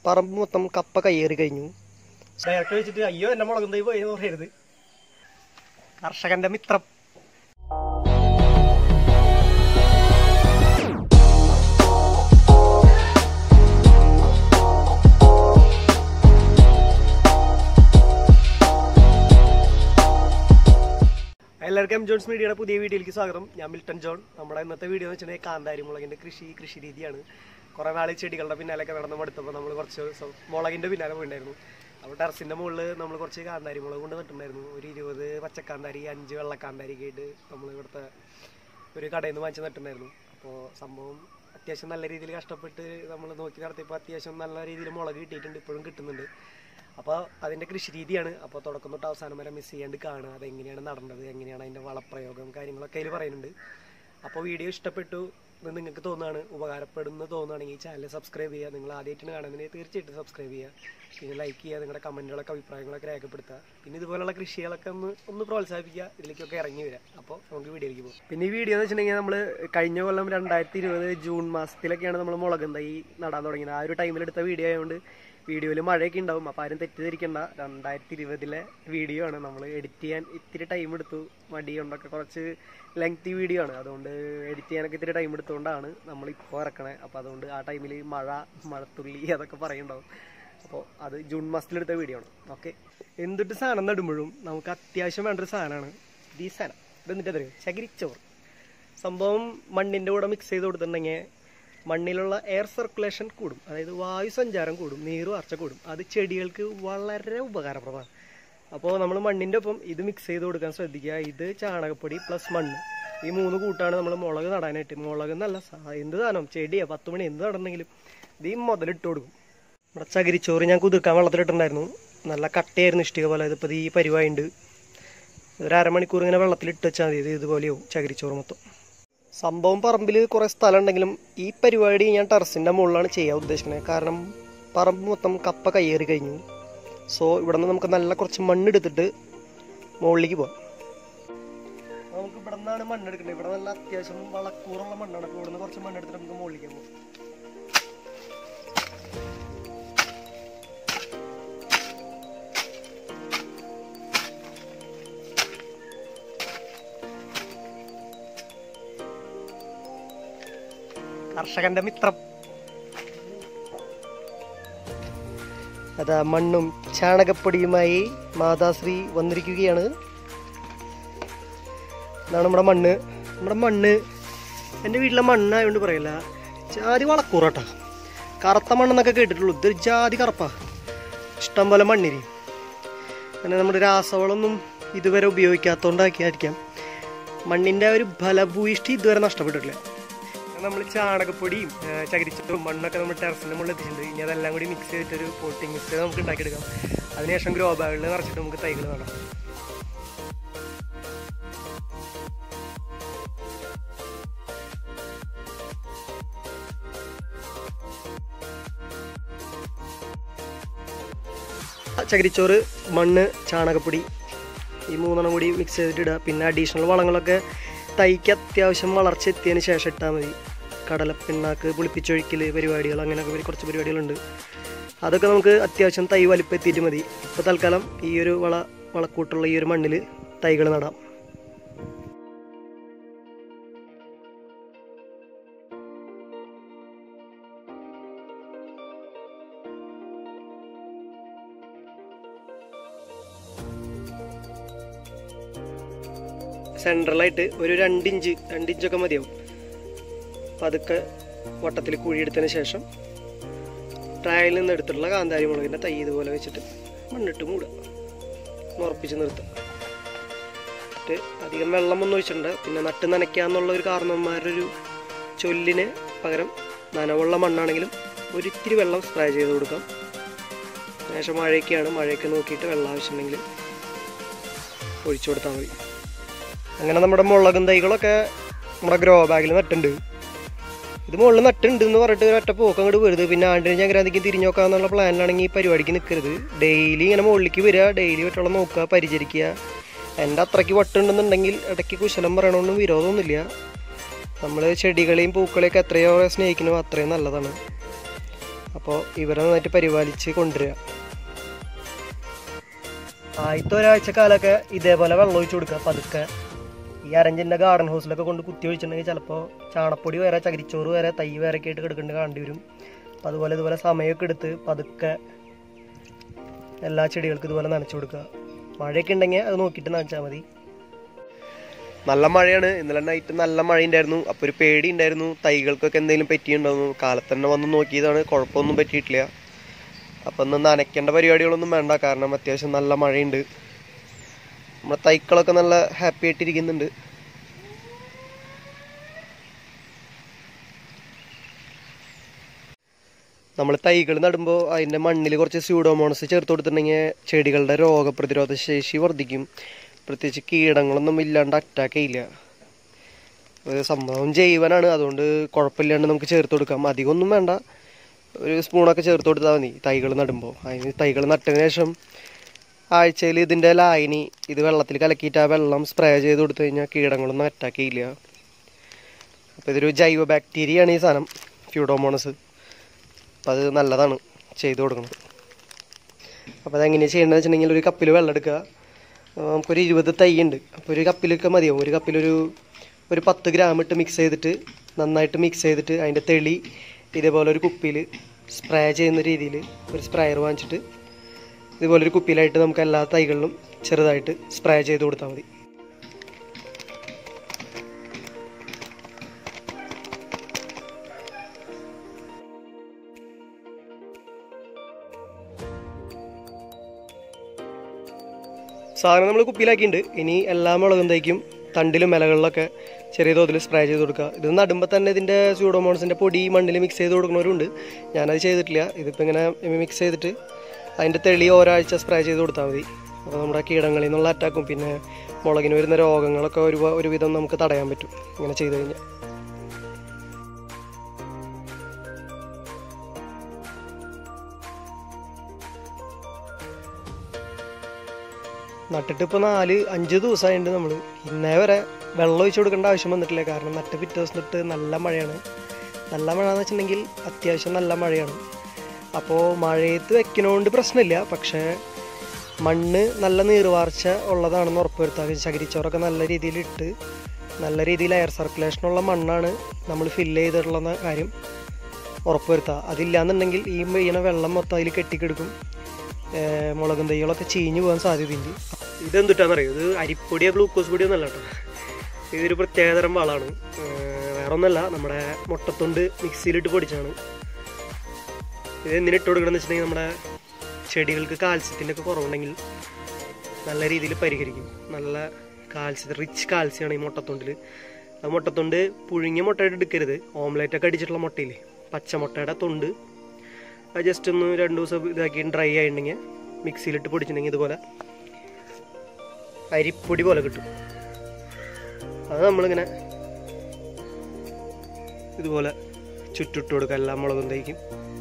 പറമ്പ് മൊത്തം കപ്പ കയ്യേറി കഴിഞ്ഞു ഡയറക്റ്റ് വെച്ചിട്ട് അയ്യോ എന്നെ മുളകും തൈ പോയി എന്ന് പറയരുത് കർഷകന്റെ മിത്രം എല്ലാവർക്കും എം ജോൺസ് മീഡിയയുടെ പുതിയ വീഡിയോയിലേക്ക് സ്വാഗതം ഞാൻ മിൽട്ടൺ ജോൺ നമ്മുടെ ഇന്നത്തെ വീഡിയോ എന്ന് വെച്ചിട്ടുണ്ടെങ്കിൽ കാന്താരി മുളകിന്റെ കൃഷി കൃഷി രീതിയാണ് കുറേ നാൾ ചെടികളുടെ പിന്നാലൊക്കെ നടന്ന് മടുത്തപ്പോൾ നമ്മൾ കുറച്ച് ദിവസം മുളകിന്റെ പിന്നാലെ പോയിട്ടുണ്ടായിരുന്നു അപ്പോൾ ടെറസിന്റെ മുകളിൽ നമ്മൾ കുറച്ച് കാന്താരി മുളക് കൊണ്ട് നട്ടിട്ടുണ്ടായിരുന്നു ഒരു ഇരുപത് പച്ചക്കാന്താരി അഞ്ച് വെള്ളക്കാന്താരി ഒക്കെ ആയിട്ട് നമ്മൾ ഇവിടുത്തെ ഒരു കടയിൽ നിന്ന് വാങ്ങിച്ച് നട്ടിട്ടുണ്ടായിരുന്നു അപ്പോൾ സംഭവം അത്യാവശ്യം നല്ല രീതിയിൽ കഷ്ടപ്പെട്ട് നമ്മൾ നോക്കി നടത്തിയപ്പോൾ അത്യാവശ്യം നല്ല രീതിയിൽ മുളക് കിട്ടിയിട്ടുണ്ട് ഇപ്പോഴും കിട്ടുന്നുണ്ട് അപ്പോൾ അതിൻ്റെ കൃഷി രീതിയാണ് അപ്പോൾ തുടക്കം തൊട്ട് അവസാനം വരെ മിസ് ചെയ്യാണ്ട് കാണുക അതെങ്ങനെയാണ് നടന്നത് എങ്ങനെയാണ് അതിൻ്റെ വളപ്രയോഗം കാര്യങ്ങളൊക്കെ അതിൽ പറയുന്നുണ്ട് അപ്പോൾ വീഡിയോ ഇഷ്ടപ്പെട്ടു എന്ന് നിങ്ങൾക്ക് തോന്നുകയാണ് ഉപകാരപ്പെടുന്നു തോന്നുകയാണെങ്കിൽ ചാനൽ സബ്സ്ക്രൈബ് ചെയ്യുക നിങ്ങൾ ആദ്യമായിട്ടാണ് കാണുന്നതിന് തീർച്ചയായിട്ടും സബ്സ്ക്രൈബ് ചെയ്യുക പിന്നെ ലൈക്ക് ചെയ്യുക നിങ്ങളുടെ കമൻറ്റുകളൊക്കെ അഭിപ്രായങ്ങളൊക്കെ രേഖപ്പെടുത്തുക പിന്നെ ഇതുപോലുള്ള കൃഷികളൊക്കെ ഒന്ന് ഒന്ന് പ്രോത്സാഹിപ്പിക്കുക ഇതിലേക്കൊക്കെ ഇറങ്ങി വരിക അപ്പോൾ നമുക്ക് വീഡിയോയിലേക്ക് പോകും പിന്നെ ഈ വീഡിയോ എന്ന് വെച്ചിട്ടുണ്ടെങ്കിൽ നമ്മൾ കഴിഞ്ഞ കൊല്ലം രണ്ടായിരത്തി ഇരുപത് ജൂൺ മാസത്തിലൊക്കെയാണ് നമ്മൾ മുളകും തൈ നടാൻ തുടങ്ങിയത് ആ ഒരു ടൈമിൽ എടുത്ത വീഡിയോ ആയതുകൊണ്ട് വീഡിയോയിൽ മഴയൊക്കെ ഉണ്ടാവും അപ്പോൾ ആരും തെറ്റിദ്ധരിക്കേണ്ട രണ്ടായിരത്തി ഇരുപതിലെ വീഡിയോ ആണ് നമ്മൾ എഡിറ്റ് ചെയ്യാൻ ഇത്തിരി ടൈം എടുത്തു മടി കൊണ്ടൊക്കെ കുറച്ച് ലെങ്തി വീഡിയോ ആണ് അതുകൊണ്ട് എഡിറ്റ് ചെയ്യാനൊക്കെ ഇത്തിരി ടൈം എടുത്തുകൊണ്ടാണ് നമ്മൾ ഇപ്പോൾ ഇറക്കണേ അപ്പോൾ അതുകൊണ്ട് ആ ടൈമിൽ മഴ മഴത്തുള്ളി അതൊക്കെ പറയുണ്ടാവും അപ്പോൾ അത് ജൂൺ മാസത്തിലെടുത്ത വീഡിയോ ആണ് ഓക്കെ എന്തിട്ട് സാധനം നടുമ്പോഴും നമുക്ക് അത്യാവശ്യം വേണ്ട ഒരു സാധനമാണ് ഇത് ഈ സാധനം ഇത് എന്നിട്ട് അറിയോ ചകിരിച്ചോറ് സംഭവം മണ്ണിൻ്റെ കൂടെ മിക്സ് ചെയ്ത് കൊടുത്തിട്ടുണ്ടെങ്കിൽ മണ്ണിലുള്ള എയർ സർക്കുലേഷൻ കൂടും അതായത് വായു സഞ്ചാരം കൂടും നീര് വാർച്ച കൂടും അത് ചെടികൾക്ക് വളരെ ഉപകാരപ്രദമാണ് അപ്പോൾ നമ്മൾ മണ്ണിൻ്റെ ഒപ്പം ഇത് മിക്സ് ചെയ്ത് കൊടുക്കാൻ ശ്രദ്ധിക്കുക ഇത് ചാണകപ്പൊടി പ്ലസ് മണ്ണ് ഈ മൂന്ന് കൂട്ടാണ് നമ്മൾ മുളക് നടാനായിട്ട് മുളക് എന്നല്ല സാ- എന്ത് സാധനം ചെടിയാ പത്ത് മണി എന്ത് നടണമെങ്കിലും ഇത് ഈ മുതലിട്ട് കൊടുക്കും നമ്മുടെ ചകിരിച്ചോറ് ഞാൻ കുതിർക്കാൻ വെള്ളത്തിലിട്ടുണ്ടായിരുന്നു നല്ല കട്ടയായിരുന്നു ഇഷ്ടിക പോലെ ഇതിപ്പോൾ ഈ പരിവായുണ്ട് ഒരു അരമണിക്കൂർ ഇങ്ങനെ വെള്ളത്തിലിട്ട് വെച്ചാൽ മതി ഇത് ഇതുപോലെയാവും ചകിരിച്ചോറ് മൊത്തം സംഭവം പറമ്പിൽ കുറേ സ്ഥലം ഉണ്ടെങ്കിലും ഈ പരിപാടി ഞാൻ ടെറസിൻ്റെ മുകളിലാണ് ചെയ്യാൻ ഉദ്ദേശിക്കുന്നത് കാരണം പറമ്പ് മൊത്തം കപ്പ കയ്യേറി കഴിഞ്ഞു സോ ഇവിടെ നിന്ന് നമുക്ക് നല്ല കുറച്ച് മണ്ണെടുത്തിട്ട് മുകളിലേക്ക് പോകാം നമുക്ക് ഇവിടെ നിന്നാണ് മണ്ണെടുക്കേണ്ടത് ഇവിടെ നല്ല അത്യാവശ്യം വളക്കൂറുള്ള മണ്ണാണ് അപ്പോൾ ഇവിടെ നിന്ന് കുറച്ച് മണ്ണെടുത്തിട്ട് നമുക്ക് മുകളിലേക്ക് പോകാം കർഷകന്റെ മിത്രം അതാ മണ്ണും ചാണകപ്പൊടിയുമായി മാതാശ്രീ വന്നിരിക്കുകയാണ് ഇതാണ് നമ്മുടെ മണ്ണ് നമ്മുടെ മണ്ണ് എൻ്റെ വീട്ടിലെ മണ്ണായതുകൊണ്ട് പറയില്ല ജാതി വളക്കൂറട്ടാ കറുത്ത മണ്ണെന്നൊക്കെ കേട്ടിട്ടുള്ളൂ ഇതൊരു ജാതി കറുപ്പാ ഇഷ്ടം പോലെ മണ്ണിരി അങ്ങനെ നമ്മുടെ രാസവളമൊന്നും ഇതുവരെ ഉപയോഗിക്കാത്തതുകൊണ്ടാക്കിയായിരിക്കാം മണ്ണിൻ്റെ ആ ഒരു ഫലഭൂയിഷ്ടി ഇതുവരെ നഷ്ടപ്പെട്ടിട്ടില്ല നമ്മൾ ചാണകപ്പൊടിയും ആ, ചകിരിച്ചോറും മണ്ണൊക്കെ നമ്മൾ ടെറസിൻ്റെ മുകളിൽ എത്തിച്ചിട്ടുണ്ട് ഇനി അതെല്ലാം കൂടി മിക്സ് ചെയ്തിട്ടൊരു പോട്ടിംഗ് മിക്സ് നമുക്ക് ഉണ്ടാക്കിയെടുക്കാം അതിനുശേഷം ഗ്രോ ബാഗുകളിൽ നിറച്ചിട്ട് നമുക്ക് തൈകൾ നടാം ചകിരിച്ചോറ് മണ്ണ് ചാണകപ്പൊടി ഈ മൂന്നെണ്ണം കൂടി മിക്സ് ചെയ്തിട്ട് ഇടുക പിന്നെ അഡീഷണൽ വളങ്ങളൊക്കെ തൈക്ക് അത്യാവശ്യം വളർച്ച എത്തിയതിന് ശേഷം ഇട്ടാൽ മതി കടലപ്പിണ്ണാക്ക് പുളിപ്പിച്ചൊഴിക്കൽ പരിപാടികൾ അങ്ങനെയൊക്കെ ഒരു കുറച്ച് പരിപാടികളുണ്ട് അതൊക്കെ നമുക്ക് അത്യാവശ്യം തൈ വലിപ്പം എത്തിയിട്ട് മതി ഇപ്പോൾ തൽക്കാലം ഈ ഒരു വള വളക്കൂട്ടുള്ള ഈ ഒരു മണ്ണിൽ തൈകൾ നടാം സെൻട്രലായിട്ട് ഒരു രണ്ടിഞ്ച് രണ്ടിഞ്ചൊക്കെ മതിയാവും പതുക്കെ വട്ടത്തിൽ കുഴിയെടുത്തതിന് ശേഷം ട്രായിൽ നിന്ന് എടുത്തിട്ടുള്ള കാന്താരി മുളകിൻ്റെ തൈ ഇതുപോലെ വെച്ചിട്ട് മണ്ണിട്ട് മൂടുക ഒന്ന് ഉറപ്പിച്ച് നിർത്തുക എന്നിട്ട് അധികം വെള്ളമൊന്നും ഒഴിച്ചിട്ടുണ്ട് പിന്നെ നട്ട് നനയ്ക്കാന്നുള്ള ഒരു കാരണവന്മാരുടെ ഒരു ചൊല്ലിന് പകരം നനവുള്ള മണ്ണാണെങ്കിലും ഒരിത്തിരി വെള്ളം സ്പ്രേ ചെയ്ത് കൊടുക്കാം ശേഷം മഴയൊക്കെയാണ് മഴയൊക്കെ നോക്കിയിട്ട് വെള്ളം ആവശ്യമുണ്ടെങ്കിൽ ഒഴിച്ചു കൊടുത്താൽ മതി അങ്ങനെ നമ്മുടെ മുളകും തൈകളൊക്കെ നമ്മുടെ ഗ്രോ ബാഗിൽ നട്ടുണ്ട് ഇത് മുകളിൽ നട്ടുണ്ട് എന്ന് പറഞ്ഞിട്ട് ഒരൊറ്റ പോക്ക് അങ്ങോട്ട് വരുത് പിന്നെ ആണ്ടിന് ചങ്കരാന്തിക്ക് തിരിഞ്ഞു നോക്കാന്നുള്ള പ്ലാനിലാണെങ്കിൽ ഈ പരിപാടിക്ക് നിൽക്കരുത് ഡെയിലി ഇങ്ങനെ മുകളിലേക്ക് വരിക ഡെയിലി വെട്ടോളം നോക്കുക പരിചരിക്കുക എൻ്റെ അത്രയ്ക്ക് വട്ടുണ്ടെന്നുണ്ടെങ്കിൽ ഇടയ്ക്ക് കുശലം പറയണമെന്നും വിരോധമൊന്നുമില്ല നമ്മൾ ചെടികളെയും പൂക്കളെയൊക്കെ എത്രയോ സ്നേഹിക്കണോ അത്രയും നല്ലതാണ് അപ്പോൾ ഇവരെ നന്നായിട്ട് പരിപാലിച്ച് കൊണ്ടുവരിക ആദ്യത്തെ ഒരാഴ്ച കാലമൊക്കെ ഇതേപോലെ വെള്ളം ഒഴിച്ചു കൊടുക്കുക പതുക്കെ ഈ അരഞ്ചിൻ്റെ ഗാർഡൻ ഹൗസിലൊക്കെ കൊണ്ട് കുത്തി ഒഴിച്ചിട്ടുണ്ടെങ്കിൽ ചിലപ്പോൾ ചാണപ്പൊടി വേറെ ചകിരിച്ചോറ് വേറെ തൈ വേറെ ഒക്കെ ആയിട്ട് കിടക്കേണ്ടി കാണേണ്ടി വരും അപ്പം അതുപോലെ ഇതുപോലെ സമയമൊക്കെ എടുത്ത് പതുക്കെ എല്ലാ ചെടികൾക്കും ഇതുപോലെ നനച്ചു കൊടുക്കുക മഴയൊക്കെ ഉണ്ടെങ്കിൽ അത് നോക്കിയിട്ട് നനച്ചാൽ മതി നല്ല മഴയാണ് ഇന്നലെ നൈറ്റ് നല്ല മഴ ഉണ്ടായിരുന്നു അപ്പോൾ ഒരു പേടി ഉണ്ടായിരുന്നു തൈകൾക്കൊക്കെ എന്തെങ്കിലും പറ്റിയിട്ടുണ്ടായിരുന്നു കാലത്ത് തന്നെ വന്ന് നോക്കിയതാണ് കുഴപ്പമൊന്നും പറ്റിയിട്ടില്ല അപ്പം ഇന്ന് നനയ്ക്കേണ്ട പരിപാടികളൊന്നും വേണ്ട കാരണം അത്യാവശ്യം നല്ല മഴയുണ്ട് നമ്മുടെ തൈക്കളൊക്കെ നല്ല ഹാപ്പി ആയിട്ടിരിക്കുന്നുണ്ട് നമ്മൾ തൈകൾ നടുമ്പോൾ അതിൻ്റെ മണ്ണിൽ കുറച്ച് സ്യൂഡോമോണസ് ചേർത്ത് കൊടുത്തിട്ടുണ്ടെങ്കിൽ ചെടികളുടെ രോഗപ്രതിരോധ ശേഷി വർദ്ധിക്കും പ്രത്യേകിച്ച് കീടങ്ങളൊന്നും ഇല്ലാണ്ട് അറ്റാക്ക് ചെയ്യില്ല ഒരു സംഭവം ജൈവനാണ് അതുകൊണ്ട് കുഴപ്പമില്ലാണ്ട് നമുക്ക് ചേർത്ത് കൊടുക്കാം അധികമൊന്നും വേണ്ട ഒരു സ്പൂണൊക്കെ ചേർത്ത് കൊടുത്താൽ മതി തൈകൾ നടുമ്പോൾ അതിന് തൈകൾ നട്ടതിന് ശേഷം ആഴ്ചയിൽ ഇതിൻ്റെ ലായനി ഇത് വെള്ളത്തിൽ കലക്കിയിട്ട് ആ വെള്ളം സ്പ്രേ ചെയ്ത് കൊടുത്തു കഴിഞ്ഞാൽ കീടങ്ങളൊന്നും അറ്റാക്ക് ചെയ്യില്ല അപ്പോൾ ഇതൊരു ജൈവ ബാക്ടീരിയയാണ് ഈ സാധനം ഫ്യൂഡോമോണസ് അപ്പോൾ അത് നല്ലതാണ് ചെയ്തു കൊടുക്കുന്നത് അപ്പോൾ അതെങ്ങനെയാണ് ചെയ്യേണ്ടതെന്ന് വെച്ചിട്ടുണ്ടെങ്കിൽ ഒരു കപ്പിൽ വെള്ളം എടുക്കുക ആ, നമുക്കൊരു ഇരുപത് തൈ ഉണ്ട് അപ്പോൾ ഒരു കപ്പിലൊക്കെ മതിയാവും ഒരു കപ്പിലൊരു ഒരു പത്ത് ഗ്രാം ഇട്ട് മിക്സ് ചെയ്തിട്ട് നന്നായിട്ട് മിക്സ് ചെയ്തിട്ട് അതിൻ്റെ തെളി ഇതേപോലെ ഒരു കുപ്പിയിൽ സ്പ്രേ ചെയ്യുന്ന രീതിയിൽ ഒരു സ്പ്രേയർ വാങ്ങിച്ചിട്ട് ഇതുപോലെ ഒരു കുപ്പിയിലായിട്ട് നമുക്ക് എല്ലാ തൈകളിലും ചെറുതായിട്ട് സ്പ്രേ ചെയ്ത് കൊടുത്താൽ മതി സാധനം നമ്മൾ കുപ്പിയിലാക്കിയിട്ടുണ്ട് ഇനി എല്ലാ മുളകും തൈക്കും തണ്ടിലും ഇലകളിലൊക്കെ ചെറിയ തോതിൽ സ്പ്രേ ചെയ്ത് കൊടുക്കുക ഇത് നടുമ്പോൾ തന്നെ ഇതിൻ്റെ സ്യൂഡോമോൺസിൻ്റെ പൊടി മണ്ണിൽ മിക്സ് ചെയ്ത് കൊടുക്കുന്നവരുണ്ട് ഞാനത് ചെയ്തിട്ടില്ല ഇതിപ്പോൾ ഇങ്ങനെ മിക്സ് ചെയ്തിട്ട് അതിൻ്റെ തെളി ഒരാഴ്ച സ്പ്രേ ചെയ്ത് കൊടുത്താൽ മതി അപ്പോൾ നമ്മുടെ കീടങ്ങളിൽ നിന്നുള്ള അറ്റാക്കും പിന്നെ മുളകിന് വരുന്ന രോഗങ്ങളൊക്കെ ഒരു ഒരുവിധം നമുക്ക് തടയാൻ പറ്റും ഇങ്ങനെ ചെയ്ത് കഴിഞ്ഞാൽ നട്ടിട്ട് ഇപ്പോൾ നാല് അഞ്ച് ദിവസമായിട്ടുണ്ട് നമ്മൾ ഇന്നേ വരെ വെള്ളം ഒഴിച്ചു കൊടുക്കേണ്ട ആവശ്യം വന്നിട്ടില്ല കാരണം നട്ട് പിറ്റേ ദിവസം തൊട്ട് നല്ല മഴയാണ് നല്ല മഴ എന്ന് വെച്ചിട്ടുണ്ടെങ്കിൽ അത്യാവശ്യം നല്ല മഴയാണ് അപ്പോൾ മഴയത്ത് വെക്കണോണ്ട് പ്രശ്നമില്ല പക്ഷേ മണ്ണ് നല്ല നീർവാർച്ച ഉള്ളതാണെന്ന് ഉറപ്പുവരുത്തുക ചകിരിച്ചോറൊക്കെ നല്ല രീതിയിൽ ഇട്ട് നല്ല രീതിയിൽ എയർ സർക്കുലേഷനുള്ള മണ്ണാണ് നമ്മൾ ഫില്ല് ചെയ്തിട്ടുള്ള കാര്യം ഉറപ്പുവരുത്തുക അതില്ലാന്നുണ്ടെങ്കിൽ ഈ വീണ വെള്ളം മൊത്തം അതിൽ കെട്ടിക്കെടുക്കും ഏർ മുളകും തൈകളൊക്കെ ചീഞ്ഞു പോകാൻ സാധ്യതയുണ്ട് ഇതെന്തുട്ടാന്നറിയോ ഇത് അരിപ്പൊടിയോ ഗ്ലൂക്കോസ് പൊടിയോ ഒന്നല്ല കേട്ടോ ഇതൊരു പ്രത്യേകതരം വളമാണ് വേറെ ഒന്നല്ല നമ്മുടെ മുട്ടത്തൊണ്ട് മിക്സിയിലിട്ട് പൊടിച്ചാണ് ഇത് എന്തിനു ഇട്ട് കൊടുക്കണമെന്ന് വെച്ചിട്ടുണ്ടെങ്കിൽ നമ്മുടെ ചെടികൾക്ക് കാൽസ്യത്തിൻ്റെ ഒക്കെ കുറവുണ്ടെങ്കിൽ നല്ല രീതിയിൽ പരിഹരിക്കും നല്ല കാൽസ്യം റിച്ച് കാൽസ്യമാണ് ഈ മുട്ടത്തൊണ്ടിൽ ആ മുട്ടത്തൊണ്ട് പുഴുങ്ങിയ മുട്ടയായിട്ട് എടുക്കരുത് ഓംലേറ്റ് ഒക്കെ അടിച്ചിട്ടുള്ള മുട്ടയില്ലേ പച്ചമുട്ടയുടെ തൊണ്ട് അത് ജസ്റ്റ് ഒന്ന് രണ്ട് ദിവസം ഇതാക്കി ഡ്രൈ ആയിട്ടുണ്ടെങ്കിൽ മിക്സിയിലിട്ട് പൊടിച്ചിട്ടുണ്ടെങ്കിൽ ഇതുപോലെ അരിപ്പൊടി പോലെ കിട്ടും അത് നമ്മളിങ്ങനെ ഇതുപോലെ ചുറ്റിട്ട് കൊടുക്കുക എല്ലാ മുളകും തേക്കും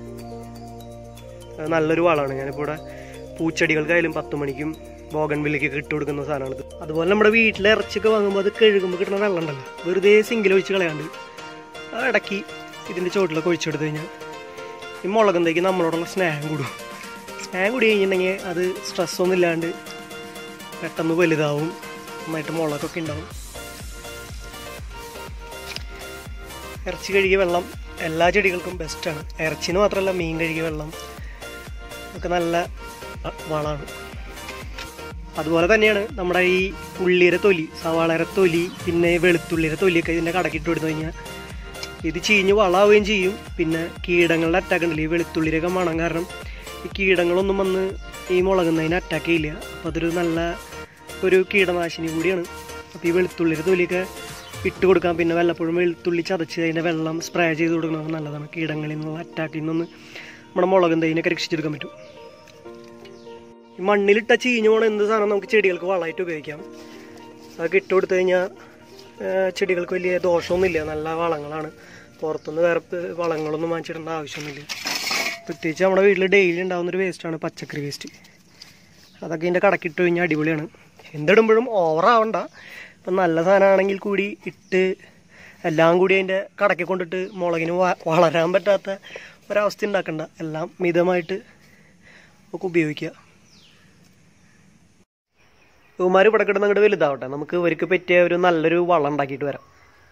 അത് നല്ലൊരു വളമാണ് ഞാനിപ്പോൾ ഇവിടെ പൂച്ചെടികൾക്കായാലും പത്ത് മണിക്കും ബോഗൻ വില്ലിക്കൊക്കെ ഇട്ട് കൊടുക്കുന്ന സാധനമാണിത് അതുപോലെ നമ്മുടെ വീട്ടിലെ ഇറച്ചിയൊക്കെ വാങ്ങുമ്പോൾ അത് കഴുകുമ്പോൾ കിട്ടുന്ന വെള്ളം ഉണ്ടല്ലോ വെറുതെ സിങ്കിൽ ഒഴിച്ച് കളയാണ്ട് അത് ഇടയ്ക്ക് ഇതിൻ്റെ ചോട്ടിലൊക്കെ ഒഴിച്ചെടുത്ത് കഴിഞ്ഞാൽ ഈ മുളകും തേക്ക് നമ്മളോടുള്ള സ്നേഹം കൂടും സ്നേഹം കൂടി കഴിഞ്ഞിട്ടുണ്ടെങ്കിൽ അത് സ്ട്രെസ്സൊന്നും ഇല്ലാണ്ട് പെട്ടെന്ന് വലുതാവും നന്നായിട്ട് മുളകൊക്കെ ഉണ്ടാവും ഇറച്ചി കഴുകിയ വെള്ളം എല്ലാ ചെടികൾക്കും ബെസ്റ്റാണ് ഇറച്ചിന് മാത്രമല്ല മീൻ കഴുകിയ വെള്ളം ഒക്കെ നല്ല അ- വളമാണ് അതുപോലെ തന്നെയാണ് നമ്മുടെ ഈ ഉള്ളിയുടെ തൊലി സവാളയുടെ തൊലി പിന്നെ വെളുത്തുള്ളിയുടെ തൊലിയൊക്കെ ഇതിൻ്റെ കടക്കിട്ട് കൊടുത്തു കഴിഞ്ഞാൽ ഇത് ചീഞ്ഞ് വളാവുകയും ചെയ്യും പിന്നെ കീടങ്ങളുടെ അറ്റാക്ക് ഉണ്ടല്ലോ ഈ വെളുത്തുള്ളിയുടെയൊക്കെ മണം കാരണം ഈ കീടങ്ങളൊന്നും വന്ന് ഈ മുളകുന്നതിന് അറ്റാക്ക് ചെയ്യില്ല അപ്പോൾ അതൊരു നല്ല ഒരു കീടനാശിനി കൂടിയാണ് അപ്പോൾ ഈ വെളുത്തുള്ളിയുടെ തൊലിയൊക്കെ ഇട്ട് കൊടുക്കാം പിന്നെ വല്ലപ്പോഴും വെളുത്തുള്ളി ചതച്ച് അതിൻ്റെ വെള്ളം സ്പ്രേ ചെയ്ത് കൊടുക്കുന്നത് നല്ലതാണ് കീടങ്ങളിൽ നിന്നുള്ള അറ്റാക്കിൽ നിന്നൊന്ന് നമ്മുടെ മുളകും തൈനൊക്കെ രക്ഷിച്ചെടുക്കാൻ പറ്റും ഈ മണ്ണിലിട്ട ചീഞ്ഞു പോണ എന്ത് സാധനം നമുക്ക് ചെടികൾക്ക് വളമായിട്ട് ഉപയോഗിക്കാം അതൊക്കെ ഇട്ട് കൊടുത്തു കഴിഞ്ഞാൽ ചെടികൾക്ക് വലിയ ദോഷമൊന്നുമില്ല നല്ല വളങ്ങളാണ് പുറത്തുനിന്ന് വേറെ പ- വളങ്ങളൊന്നും വാങ്ങിച്ചിടേണ്ട ആവശ്യമൊന്നുമില്ല പ്രത്യേകിച്ച് നമ്മുടെ വീട്ടിൽ ഡെയിലി ഉണ്ടാകുന്ന ഒരു വേസ്റ്റാണ് പച്ചക്കറി വേസ്റ്റ് അതൊക്കെ ഇതിൻ്റെ കടക്കിട്ട് കഴിഞ്ഞാൽ അടിപൊളിയാണ് എന്തിടുമ്പോഴും ഓവറാവണ്ട ഇപ്പം നല്ല സാധനമാണെങ്കിൽ കൂടി ഇട്ട് എല്ലാം കൂടി അതിൻ്റെ കടക്കി കൊണ്ടിട്ട് മുളകിന് വ- വളരാൻ പറ്റാത്ത ഒരവസ്ഥ ഉണ്ടാക്കണ്ട എല്ലാം മിതമായിട്ട് ഒക്കെ ഉപയോഗിക്കുക ഇവന്മാർ ഇവിടെ കിടന്ന് അങ്ങോട്ട് വലുതാവട്ടെ നമുക്ക് ഇവർക്ക് പറ്റിയ ഒരു നല്ലൊരു വളം ഉണ്ടാക്കിയിട്ട് വരാം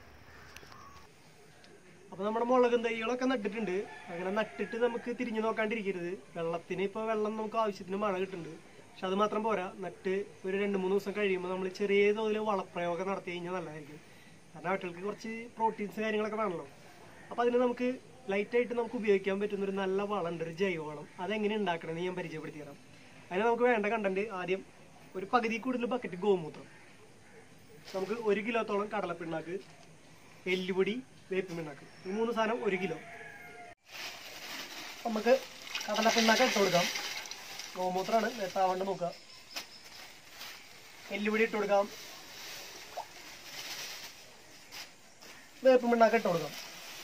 അപ്പൊ നമ്മുടെ മുളകും തൈകളൊക്കെ നട്ടിട്ടുണ്ട് അങ്ങനെ നട്ടിട്ട് നമുക്ക് തിരിഞ്ഞു നോക്കാണ്ടിരിക്കരുത് വെള്ളത്തിന് ഇപ്പൊ വെള്ളം നമുക്ക് ആവശ്യത്തിന് മഴ കിട്ടുന്നുണ്ട് പക്ഷെ അത് മാത്രം പോരാ നട്ട് ഒരു രണ്ട് മൂന്ന് ദിവസം കഴിയുമ്പോൾ നമ്മൾ ചെറിയ തോതിൽ വളപ്രയോഗം നടത്തി കഴിഞ്ഞാൽ നല്ലതായിരിക്കും കാരണം അവറ്റകൾക്ക് കുറച്ച് പ്രോട്ടീൻസ് കാര്യങ്ങളൊക്കെ വേണമല്ലോ അപ്പൊ അതിന് നമുക്ക് ലൈറ്റായിട്ട് നമുക്ക് ഉപയോഗിക്കാൻ പറ്റുന്ന ഒരു നല്ല വളം ഉണ്ട് ഒരു ജൈവവളം അതെങ്ങനെ ഉണ്ടാക്കണമെന്ന് ഞാൻ പരിചയപ്പെടുത്തി തരാം അതിന് നമുക്ക് വേണ്ട കണ്ടന്റ് ആദ്യം ഒരു പകുതി കൂടുതൽ ബക്കറ്റ് ഗോമൂത്രം നമുക്ക് ഒരു കിലോത്തോളം കടലപ്പിണ്ണാക്ക് എല്ലുപൊടി വേപ്പിൻ പിണ്ണാക്ക് ഈ മൂന്ന് സാധനം ഒരു കിലോ നമുക്ക് കടലപ്പിണ്ണാക്ക് ഇട്ട് കൊടുക്കാം ഗോമൂത്രമാണ് വെട്ടാവാണ്ട് നോക്കുക എല്ലുപൊടി ഇട്ട് കൊടുക്കാം വേപ്പിൻ പിണ്ണാക്ക് ഇട്ട് കൊടുക്കാം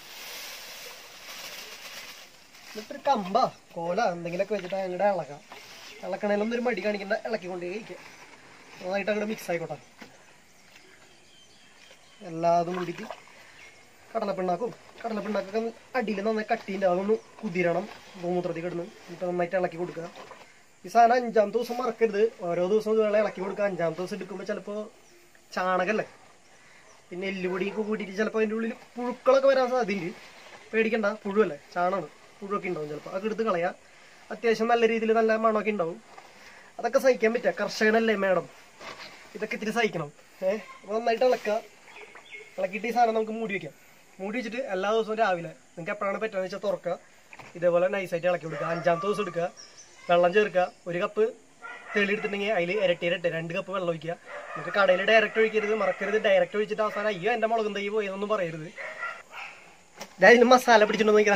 എന്നിട്ടൊരു കമ്പ കോല എന്തെങ്കിലുമൊക്കെ വെച്ചിട്ട് അങ്ങോട്ട് ഇളക്കാം ഇളക്കണേലൊന്നും ഒരു മടി കാണിക്കണ്ട ഇളക്കിക്കൊണ്ടേ ഇരിക്കുക നന്നായിട്ട് അങ്ങോട്ട് മിക്സ് ആയിക്കോട്ടെ എല്ലാതും കൂടിയിട്ട് കടലപ്പിണ്ണാക്കും കടലപ്പിണ്ണാക്കൊക്കെ അടിയിൽ നന്നായി കട്ടിൻ്റെ അതൊന്ന് കുതിരണം ഗോമൂത്രത്തിൽ കിടന്ന് എന്നിട്ട് നന്നായിട്ട് ഇളക്കി കൊടുക്കുക ഈ സാധനം അഞ്ചാമത്തെ ദിവസം മറക്കരുത് ഓരോ ദിവസവും ഇതുപോലെ ഇളക്കി കൊടുക്കുക അഞ്ചാമത്തെ ദിവസം എടുക്കുമ്പോൾ ചിലപ്പോൾ ചാണകല്ലേ പിന്നെ എല്ലുപൊടിയൊക്കെ കൂട്ടിയിട്ട് ചിലപ്പോൾ അതിൻ്റെ ഉള്ളിൽ പുഴുക്കളൊക്കെ വരാൻ സാധ്യതയുണ്ട് പേടിക്കണ്ട പുഴുവല്ലേ ചാണാണ് പുഴുവൊക്കെ ഉണ്ടാവും ചിലപ്പോൾ അതൊക്കെ എടുത്ത് കളയാം അത്യാവശ്യം നല്ല രീതിയിൽ നല്ല മണമൊക്കെ ഉണ്ടാവും അതൊക്കെ സഹിക്കാൻ പറ്റുക കർഷകനല്ലേ മേഡം ഇതൊക്കെ ഇത്തിരി സഹിക്കണം ഏഹ് അപ്പോൾ നന്നായിട്ട് ഇളക്കുക ഇളക്കിയിട്ട് ഈ സാധനം നമുക്ക് മൂടി വെക്കാം മൂടി വെച്ചിട്ട് എല്ലാ ദിവസവും രാവിലെ നിങ്ങൾക്ക് എപ്പോഴാണ് പറ്റുക വെച്ചാൽ തുറക്കുക ഇതേപോലെ നൈസായിട്ട് ഇളക്കി കൊടുക്കുക അഞ്ചാമത്തെ ദിവസം എടുക്കുക വെള്ളം ചേർക്കുക ഒരു കപ്പ് തെളി എടുത്തിട്ടുണ്ടെങ്കിൽ അതിൽ ഇരട്ടി ഇരട്ടി രണ്ട് കപ്പ് വെള്ളം ഒഴിക്കുക എന്നിട്ട് കടയിൽ ഡയറക്റ്റ് ഒഴിക്കരുത് മറക്കരുത് ഡയറക്റ്റ് ഒഴിച്ചിട്ട് അവസാനം അയ്യോ എൻ്റെ മുളകും തൈ പോയി എന്നൊന്നും പറയരുത് ഞാൻ ഇതിന് മസാല പിടിച്ചിട്ടുണ്ടോ നോക്കിയാ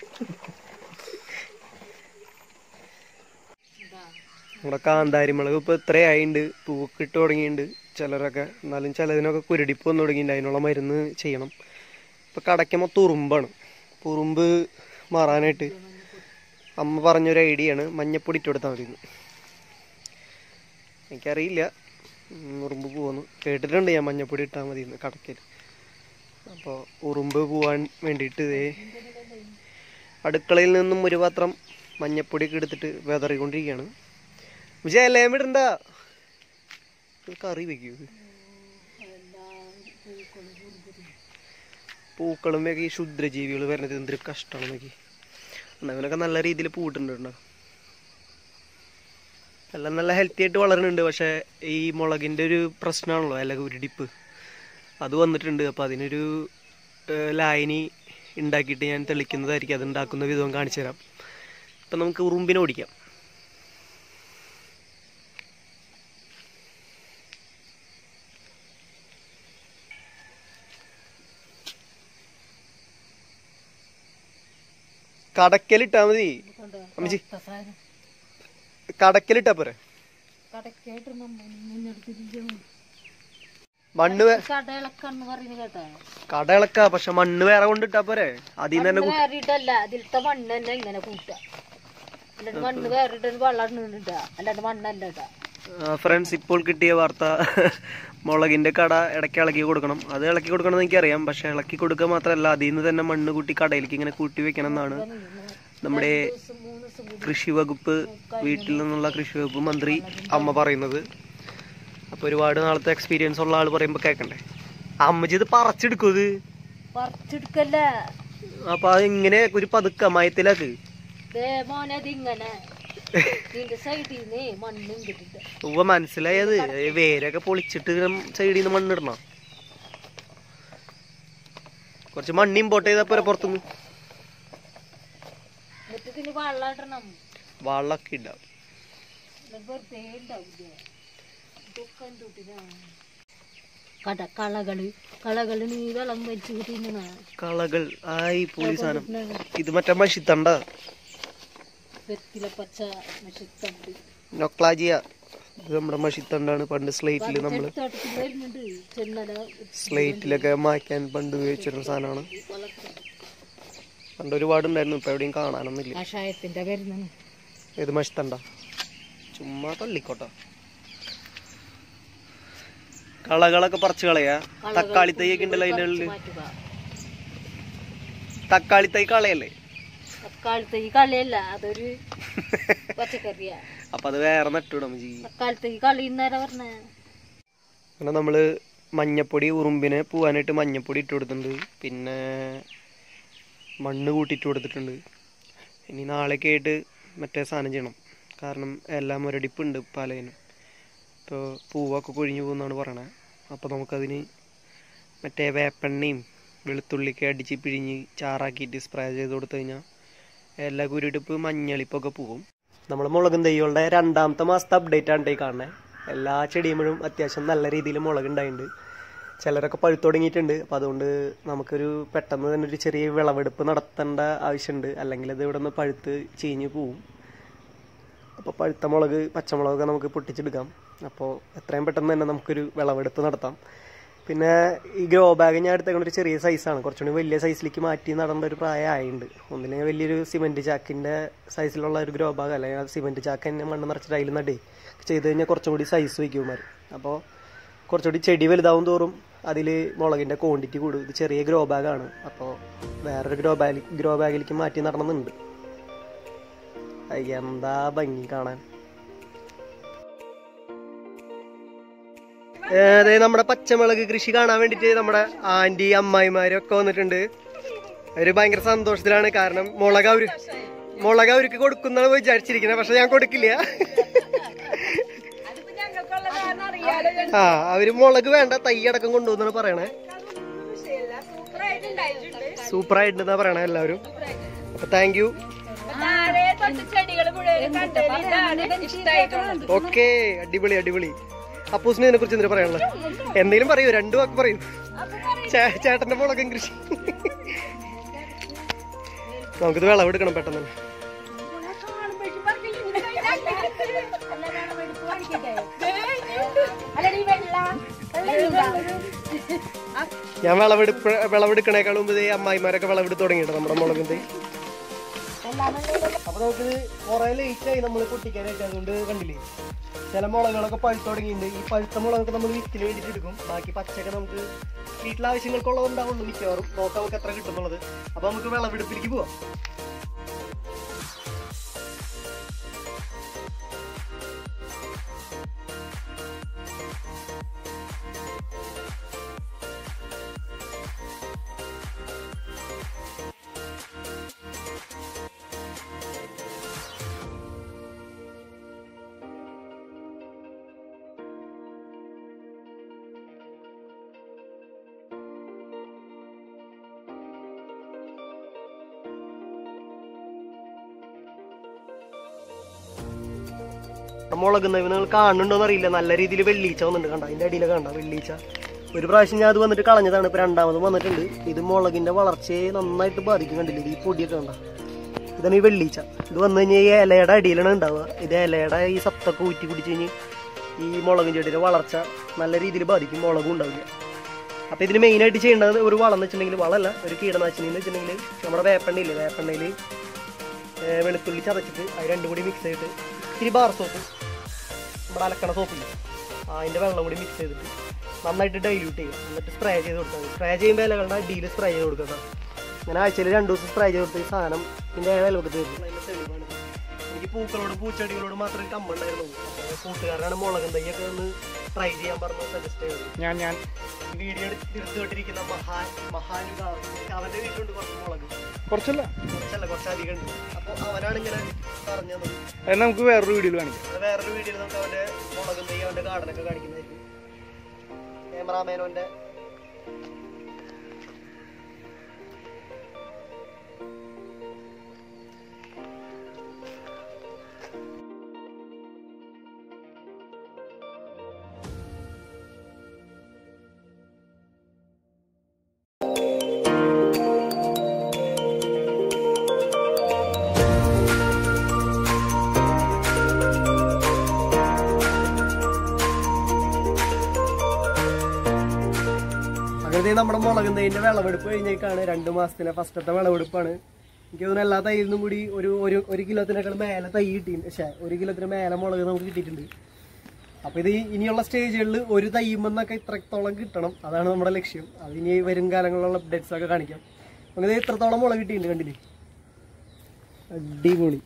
നമ്മുടെ കാന്താരി മുളക് ഇപ്പോൾ ഇത്രയായിണ്ട് പൂക്ക് ഇട്ട് തുടങ്ങിയിട്ടുണ്ട് ചിലരൊക്കെ എന്നാലും ചിലതിനൊക്കെ കുരുടിപ്പ് വന്നു തുടങ്ങിയിട്ടുണ്ട് അതിനുള്ള മരുന്ന് ചെയ്യണം ഇപ്പം കടയ്ക്ക് മൊത്തം ഉറുമ്പാണ് ഉറുമ്പ് മാറാനായിട്ട് അമ്മ പറഞ്ഞൊരു ഐഡിയ ആണ് മഞ്ഞപ്പൊടി ഇട്ട് കൊടുത്താൽ മതി എന്ന്. എനിക്കറിയില്ല ഉം, ഉറുമ്പ് പോവാന്ന് കേട്ടിട്ടുണ്ട് ഞാൻ മഞ്ഞപ്പൊടി ഇട്ടാൽ മതി എന്ന് കടക്കൽ അപ്പോൾ ഉറുമ്പ് പോവാൻ വേണ്ടിയിട്ട് ഇതേ അടുക്കളയിൽ നിന്നും ഒരു പാത്രം മഞ്ഞപ്പൊടിയൊക്കെ എടുത്തിട്ട് വെതറിക്കൊണ്ടിരിക്കുകയാണ് വിജയ ലേമിടണ്ട കറി വെക്കൂ പൂക്കളും ഒക്കെ ഈ ക്ഷുദ്രജീവികൾ വരുന്നത് എന്തൊരു കഷ്ടമാണ് നോക്കി അവനൊക്കെ നല്ല രീതിയിൽ പൂട്ടുണ്ട് കേട്ടോ എല്ലാം നല്ല ഹെൽത്തി ആയിട്ട് വളരുന്നുണ്ട് പക്ഷെ ഈ മുളകിൻ്റെ ഒരു പ്രശ്നമാണല്ലോ ഇല ഉരുടിപ്പ് അത് വന്നിട്ടുണ്ട് അപ്പോൾ അതിനൊരു ഏഹ്, ലായനി ഉണ്ടാക്കിയിട്ട് ഞാൻ തെളിക്കുന്നതായിരിക്കും അത് ഉണ്ടാക്കുന്ന വിധവും കാണിച്ചു തരാം അപ്പം നമുക്ക് ഉറുമ്പിനെ ഓടിക്കാം കടക്കലിട്ടാ മതി അമ്മച്ചി കടക്കലിട്ടാ പോരെ മണ്ണ് വേ- കടയിളക്കാന്ന് പറയുന്നത് കേട്ടോ കട ഇളക്കാ പക്ഷെ മണ്ണ് വേറെ കൊണ്ടിട്ടാ പോരെ അതിൽ നിന്ന് തന്നെ കു- വേറിട്ടല്ല അതിലത്തെ മണ്ണ് തന്നെ ഇങ്ങനെ കൂട്ട എന്നിട്ട് മണ്ണ് വേറിട്ട് വെള്ളം ഇട്ടാ അല്ലാണ്ട് മണ്ണല്ല ഇട്ടാ ഫ്രണ്ട്സ് ഇപ്പോൾ കിട്ടിയ വാർത്ത മുളകിന്റെ കട ഇടയ്ക്ക് ഇളക്കി കൊടുക്കണം അത് ഇളക്കി കൊടുക്കണം എന്ന് എനിക്കറിയാം പക്ഷെ ഇളക്കി കൊടുക്കുക മാത്രമല്ല അതിൽ നിന്ന് തന്നെ മണ്ണ് കൂട്ടി കടയിലേക്ക് ഇങ്ങനെ കൂട്ടി വെക്കണം എന്നാണ് നമ്മുടെ കൃഷി വകുപ്പ് വീട്ടിൽ നിന്നുള്ള കൃഷി വകുപ്പ് മന്ത്രി അമ്മ പറയുന്നത് അപ്പൊ ഒരുപാട് നാളത്തെ എക്സ്പീരിയൻസ് ഉള്ള ആൾ പറയുമ്പോ കേക്കണ്ടേ അമ്മച്ചി ഇത് പറിച്ചെടുക്കും ഇത് പറിച്ചെടുക്കല്ല അപ്പൊ അത് ഇങ്ങനെ ഒരു പതുക്ക മയത്തിലാക്ക് ദേ മോനെ ഇതിങ്ങനെ ഇതിന്റെ സൈഡിൽ നിന്ന് മണ്ണ് ഇങ്ങിട്ടിട്ട് ഉവ്വ മനസ്സിലായത് ഈ വേരൊക്കെ പൊളിച്ചിട്ട് സൈഡിൽ നിന്ന് മണ്ണിടണം കുറച്ച് മണ്ണ് ഇമ്പോർട്ട് ചെയ്താ പോരെ പുറത്തുനിന്ന് എന്നിട്ട് ഇതിന് വെള്ളം ഇടണം വള്ളൊക്കെ ഉണ്ടാവും എന്നിട്ട് വെറുതെ ഉണ്ടാവില്ല ഇതൊക്കെ എന്തുട്ടിനാ കട കളകള് കളകള് നീ വെള്ളം വെച്ച് തിന്നണ കളകൾ ആയി പോയി സാധനം ഇത് മറ്റേ മഷിത്തണ്ട വെത്തിലെ പച്ച നശിത്തണ്ട് നൊക്ലാജിയ ഇത് നമ്മുടെ മഷിത്തണ്ടാണ് പണ്ട് സ്ലേറ്റിൽ നമ്മൾ തോട്ടത്തിൽ വരുന്നുണ്ട് ചെന്നല സ്ലേറ്റിലൊക്കെ മായ്ക്കാൻ പണ്ട് ഉപയോഗിച്ചിരുന്ന സാധനമാണ് പണ്ട് ഒരുപാട് ഉണ്ടായിരുന്നു ഇപ്പൊ എവിടെയും കാണാനൊന്നുമില്ല കഷായത്തിന്റെ വരുന്നാണ് ഏത് മഷിത്തണ്ട ചുമ്മാ തള്ളിക്കോട്ടെ കളകളൊക്കെ പറിച്ച് കളയാ തക്കാളി തൈ ഒക്കെ ഉണ്ടല്ലോ അതിൻ്റെ ഉള്ളിൽ മാറ്റുക തക്കാളി തൈ കളയല്ലേ തക്കാളത്തേക്ക് കളിയല്ല അതൊരു പച്ചക്കറിയാ അപ്പൊ അത് വേറെ നട്ടുവിടാം ജി തക്കാളത്തേക്ക് കളി ഇന്നേരം പറഞ്ഞ അങ്ങനെ നമ്മള് മഞ്ഞപ്പൊടി ഉറുമ്പിനെ പോവാനായിട്ട് മഞ്ഞപ്പൊടി ഇട്ട് കൊടുത്തിട്ടുണ്ട് പിന്നെ മണ്ണ് കൂട്ടിയിട്ട് കൊടുത്തിട്ടുണ്ട് ഇനി നാളേക്ക് ആയിട്ട് മറ്റേ സാധനം ചെയ്യണം കാരണം എല്ലാം മുരടിപ്പുണ്ട് പലതിനും ഇപ്പോൾ പൂവൊക്കെ കൊഴിഞ്ഞു പോകുന്നാണ് പറയണത് അപ്പോൾ നമുക്കതിന് മറ്റേ വേപ്പെണ്ണയും വെളുത്തുള്ളിക്ക് അടിച്ച് പിഴിഞ്ഞ് ചാറാക്കിയിട്ട് സ്പ്രേ ചെയ്ത് കൊടുത്തു കഴിഞ്ഞാൽ എല്ലാ കുരുടിപ്പ് മഞ്ഞളിപ്പൊക്കെ പോകും നമ്മൾ മുളകും തൈകളുടെ രണ്ടാമത്തെ മാസത്തെ അപ്ഡേറ്റ് ആണ് ഈ കാണുന്നത് എല്ലാ ചെടിയുമ്പോഴും അത്യാവശ്യം നല്ല രീതിയിൽ മുളക് ഉണ്ടായിട്ടുണ്ട് ചിലരൊക്കെ പഴുത്തു തുടങ്ങിയിട്ടുണ്ട് അപ്പോൾ അതുകൊണ്ട് നമുക്കൊരു പെട്ടെന്ന് തന്നെ ഒരു ചെറിയ വിളവെടുപ്പ് നടത്തേണ്ട ആവശ്യമുണ്ട് അല്ലെങ്കിൽ അത് ഇവിടെ നിന്ന് പഴുത്ത് ചീഞ്ഞ് പോവും അപ്പോൾ പഴുത്ത മുളക് പച്ചമുളകൊക്കെ നമുക്ക് പൊട്ടിച്ചെടുക്കാം അപ്പോൾ എത്രയും പെട്ടെന്ന് തന്നെ നമുക്കൊരു വിളവെടുപ്പ് നടത്താം പിന്നെ ഈ ഗ്രോ ബാഗ് ഞാൻ എടുത്തേക്കുന്ന ഒരു ചെറിയ സൈസാണ് കുറച്ചുകൂടി വലിയ സൈസിലേക്ക് മാറ്റി നടേണ്ട ഒരു പ്രായമായിട്ടുണ്ട് ഒന്നില്ലെങ്കിൽ വലിയൊരു സിമെൻറ്റ് ചാക്കിൻ്റെ സൈസിലുള്ള ഒരു ഗ്രോ ബാഗ് അല്ലെങ്കിൽ സിമെൻറ്റ് ചാക്ക് തന്നെ മണ്ണ് നിറച്ചിട്ട് അതിൽ നടേ ചെയ്ത് കഴിഞ്ഞാൽ കുറച്ചും കൂടി സൈസ് വയ്ക്കുമാർ അപ്പോൾ കുറച്ചുകൂടി ചെടി വലുതാവും തോറും അതിൽ മുളകിൻ്റെ ക്വാണ്ടിറ്റി കൂടും ഇത് ചെറിയ ഗ്രോ ബാഗാണ് അപ്പോൾ വേറൊരു ഗ്രോ ബാഗ് ഗ്രോ ബാഗിലേക്ക് മാറ്റി നടണമെന്നുണ്ട് അയ്യ, എന്താ ഭംഗി കാണാൻ ഏ, ദേ നമ്മുടെ പച്ചമുളക് കൃഷി കാണാൻ വേണ്ടിട്ട് നമ്മുടെ ആന്റി അമ്മായിമാരും ഒക്കെ വന്നിട്ടുണ്ട് അവര് ഭയങ്കര സന്തോഷത്തിലാണ് കാരണം മുളക് അവര് മുളക് അവർക്ക് കൊടുക്കുന്നതാണ് വിചാരിച്ചിരിക്കുന്നത് പക്ഷെ ഞാൻ കൊടുക്കില്ല ആ അവര് മുളക് വേണ്ട തൈ അടക്കം കൊണ്ടുവന്നാണ് പറയണേ സൂപ്പർ ആയിട്ടുണ്ടെന്നാ പറയണേ എല്ലാവരും അപ്പൊ താങ്ക് യു ഓക്കെ അടിപൊളി അടിപൊളി അപ്പൂസിന് ഇതിനെ കുറിച്ച് എന്തിനാ പറയാനുള്ളത് എന്തെങ്കിലും പറയൂ രണ്ടു വാക്ക് പറയൂ ചേ- ചേട്ടന്റെ മുളകും കൃഷി നമുക്കിത് വിളവെടുക്കണം പെട്ടെന്ന് തന്നെ ഞാൻ വിളവെടുപ്പ് വിളവെടുക്കണേക്കാൾ മുമ്പ് ദേ അമ്മായിമാരൊക്കെ വിളവെടുത്ത് തുടങ്ങിയിട്ട് നമ്മുടെ മുളകും തൈ അപ്പൊ നമുക്ക് കുറെ ലേറ്റ് ആയി നമ്മൾ പൊട്ടിക്കാനായിട്ട് അതുകൊണ്ട് കണ്ടില്ലേ ചില മുളകുകളൊക്കെ പഴുത്ത് തുടങ്ങിയിട്ടുണ്ട് ഈ പഴുത്ത മുളകൊക്കെ നമ്മൾ വിത്തിന് വേണ്ടിയിട്ട് എടുക്കും ബാക്കി പച്ചക്കെ നമുക്ക് വീട്ടിലെ ആവശ്യങ്ങൾക്കുള്ളത് ഉണ്ടാവുള്ളൂ മിക്കവാറും നോക്കാം നമുക്ക് എത്ര കിട്ടുന്നുള്ളത് അപ്പൊ നമുക്ക് വിളവെടുപ്പിലേക്ക് പോവാം മുളകുന്ന നിങ്ങൾ കാണുന്നുണ്ടോന്ന് അറിയില്ല നല്ല രീതിയിൽ വെള്ളീച്ച വന്നിട്ടുണ്ട് കണ്ട അതിന്റെ അടിയിലൊക്കെ കണ്ട വെള്ളീച്ച ഒരു പ്രാവശ്യം ഞാൻ അത് വന്നിട്ട് കളഞ്ഞതാണ് ഇപ്പൊ രണ്ടാമത് വന്നിട്ടുണ്ട് ഇത് മുളകിന്റെ വളർച്ചയെ നന്നായിട്ട് ബാധിക്കും കണ്ടില്ലേ ഇത് ഈ പൊടിയൊക്കെ കണ്ട ഇതാണ് ഈ വെള്ളീച്ച ഇത് വന്നു കഴിഞ്ഞാൽ ഈ ഇലയുടെ അടിയിലാണ് ഉണ്ടാവുക ഇത് ഇലയുടെ ഈ സത്തൊക്കെ ഊറ്റി കുടിച്ച് കഴിഞ്ഞ് ഈ മുളകും ചെടിയുടെ വളർച്ച നല്ല രീതിയിൽ ബാധിക്കും മുളകും ഉണ്ടാവില്ല അപ്പൊ ഇതിന് മെയിൻ ആയിട്ട് ചെയ്യേണ്ടത് ഒരു വളം എന്ന് വെച്ചിട്ടുണ്ടെങ്കിൽ വളമല്ല ഒരു കീടനാശിനി എന്ന് വെച്ചിട്ടുണ്ടെങ്കിൽ നമ്മുടെ വേപ്പെണ്ണയില്ലേ വേപ്പെണ്ണയിൽ വെളുത്തുള്ളി ചതച്ചിട്ട് അത് രണ്ടും കൂടി മിക്സ് ചെയ്തിട്ട് ഇത്തിരി ബാർ സോപ്പ് നമ്മുടെ അലക്കണ സോപ്പില്ലേ ആ അതിൻ്റെ വെള്ളം കൂടി മിക്സ് ചെയ്തിട്ട് നന്നായിട്ട് ഡൈല്യൂട്ട് ചെയ്യും എന്നിട്ട് സ്പ്രേ ചെയ്ത് കൊടുത്താൽ മതി സ്പ്രേ ചെയ്യുമ്പോൾ ഇലകളുടെ അടിയിൽ സ്പ്രേ ചെയ്ത് കൊടുക്കണം ഞാൻ ആഴ്ചയിൽ രണ്ട് ദിവസം സ്പ്രേ ചെയ്ത് കൊടുത്ത് ഈ സാധനം ഇതിൻ്റെ ഇല കൊടുത്ത് തരും അതിൻ്റെ തെളിവാണ് എനിക്ക് പൂക്കളോട് പൂച്ചെടികളോട് മാത്രമേ കമ്പുണ്ടായിരുന്നു അപ്പോൾ കൂട്ടുകാരാണ് മുളകും തൈയൊക്കെ ഒന്ന് ട്രൈ ചെയ്യാൻ പറഞ്ഞ് സജസ്റ്റ് ചെയ്തത് ഞാൻ ഞാൻ ഈ വീഡിയോ എടുത്തുകൊണ്ടിരിക്കുന്ന മഹാൻ മഹാനുഭാവൻ അവൻ്റെ വീട്ടിലുണ്ട് കുറച്ച് മുളക് കുറച്ചല്ല കുറച്ചല്ല കുറച്ചധികം ഉണ്ട് അപ്പോൾ അവനാണ് ഇങ്ങനെ പറഞ്ഞത് അത് നമുക്ക് വേറൊരു വീഡിയോയിൽ കാണിക്കാം അത് വേറൊരു വീഡിയോയിൽ നമുക്ക് അവന്റെ മുളകും തൈ അവന്റെ ഗാർഡനൊക്കെ കാണിക്കുന്നതായിരിക്കും ക്യാമറാമാനോന്റെ അങ്ങനെ നമ്മുടെ മുളകും തൈന്റെ വിളവെടുപ്പ് കഴിഞ്ഞേക്കാണ് രണ്ട് മാസത്തിലെ ഫസ്റ്റത്തെ വിളവെടുപ്പാണ് എനിക്ക് തോന്നുന്നു എല്ലാ തൈയിൽ നിന്നും കൂടി ഒരു ഒരു ഒരു കിലോത്തിനേക്കാൾ മേലെ തൈ കിട്ടിയിട്ടുണ്ട് പക്ഷേ ഒരു കിലോത്തിന് മേലെ മുളക് നമുക്ക് കിട്ടിയിട്ടുണ്ട് അപ്പൊ ഇത് ഇനിയുള്ള സ്റ്റേജുകളിൽ ഒരു തൈമെന്നൊക്കെ ഇത്രത്തോളം കിട്ടണം അതാണ് നമ്മുടെ ലക്ഷ്യം അത് ഇനി വരും കാലങ്ങളിലുള്ള അപ്ഡേറ്റ്സ് ഒക്കെ കാണിക്കാം അങ്ങനെ ഇത്രത്തോളം മുളക് കിട്ടിയിട്ടുണ്ട് കണ്ടില്ലേ അടിപൊളി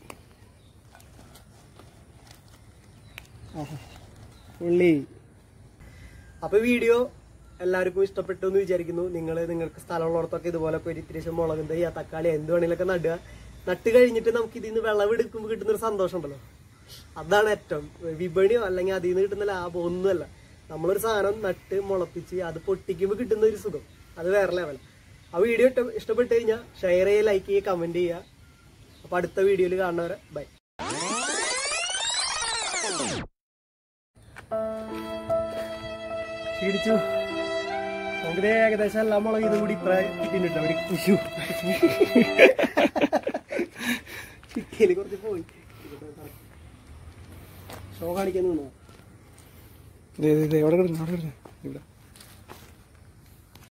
ആഹാ. ഉള്ളി അപ്പൊ വീഡിയോ എല്ലാവർക്കും ഇഷ്ടപ്പെട്ടു എന്ന് വിചാരിക്കുന്നു നിങ്ങൾ നിങ്ങൾക്ക് സ്ഥലമുള്ളിടത്തൊക്കെ ഇതുപോലെ ഒരു ഇത്തിരി മുളകും തൈ ആ തക്കാളി എന്ത് വേണമെങ്കിലൊക്കെ നടുക നട്ട് കഴിഞ്ഞിട്ട് നമുക്ക് ഇതിൽ നിന്ന് വിളവെടുക്കുമ്പോൾ കിട്ടുന്ന ഒരു സന്തോഷം ഉണ്ടല്ലോ അതാണ് ഏറ്റവും വിപണിയോ അല്ലെങ്കിൽ അതിൽ നിന്ന് കിട്ടുന്ന ലാഭം ഒന്നുമല്ല നമ്മളൊരു സാധനം നട്ട് മുളപ്പിച്ച് അത് പൊട്ടിക്കുമ്പോൾ കിട്ടുന്ന ഒരു സുഖം അത് വേറെ ലെവൽ ആ വീഡിയോ ഇഷ്ടപ്പെട്ട് കഴിഞ്ഞാൽ ഷെയർ ചെയ്യുക ലൈക്ക് ചെയ്യുക കമന്റ് ചെയ്യുക അപ്പൊ അടുത്ത വീഡിയോയിൽ കാണുന്നവരെ ബൈ ക്ഷീണിച്ചു നമുക്ക് ഏകദേശം എല്ലാ മുളക് ഇത് കൂടി ഇത്ര കിട്ടിയിട്ടുണ്ട് ഒരു കുശു ചിക്കയിൽ കുറച്ച് പോയി ഷോ കാണിക്കാൻ നിന്നോ ദേ, ദേ, ദേ, അവിടെ കിടന്നു അവിടെ കിടന്നു ഇവിടെ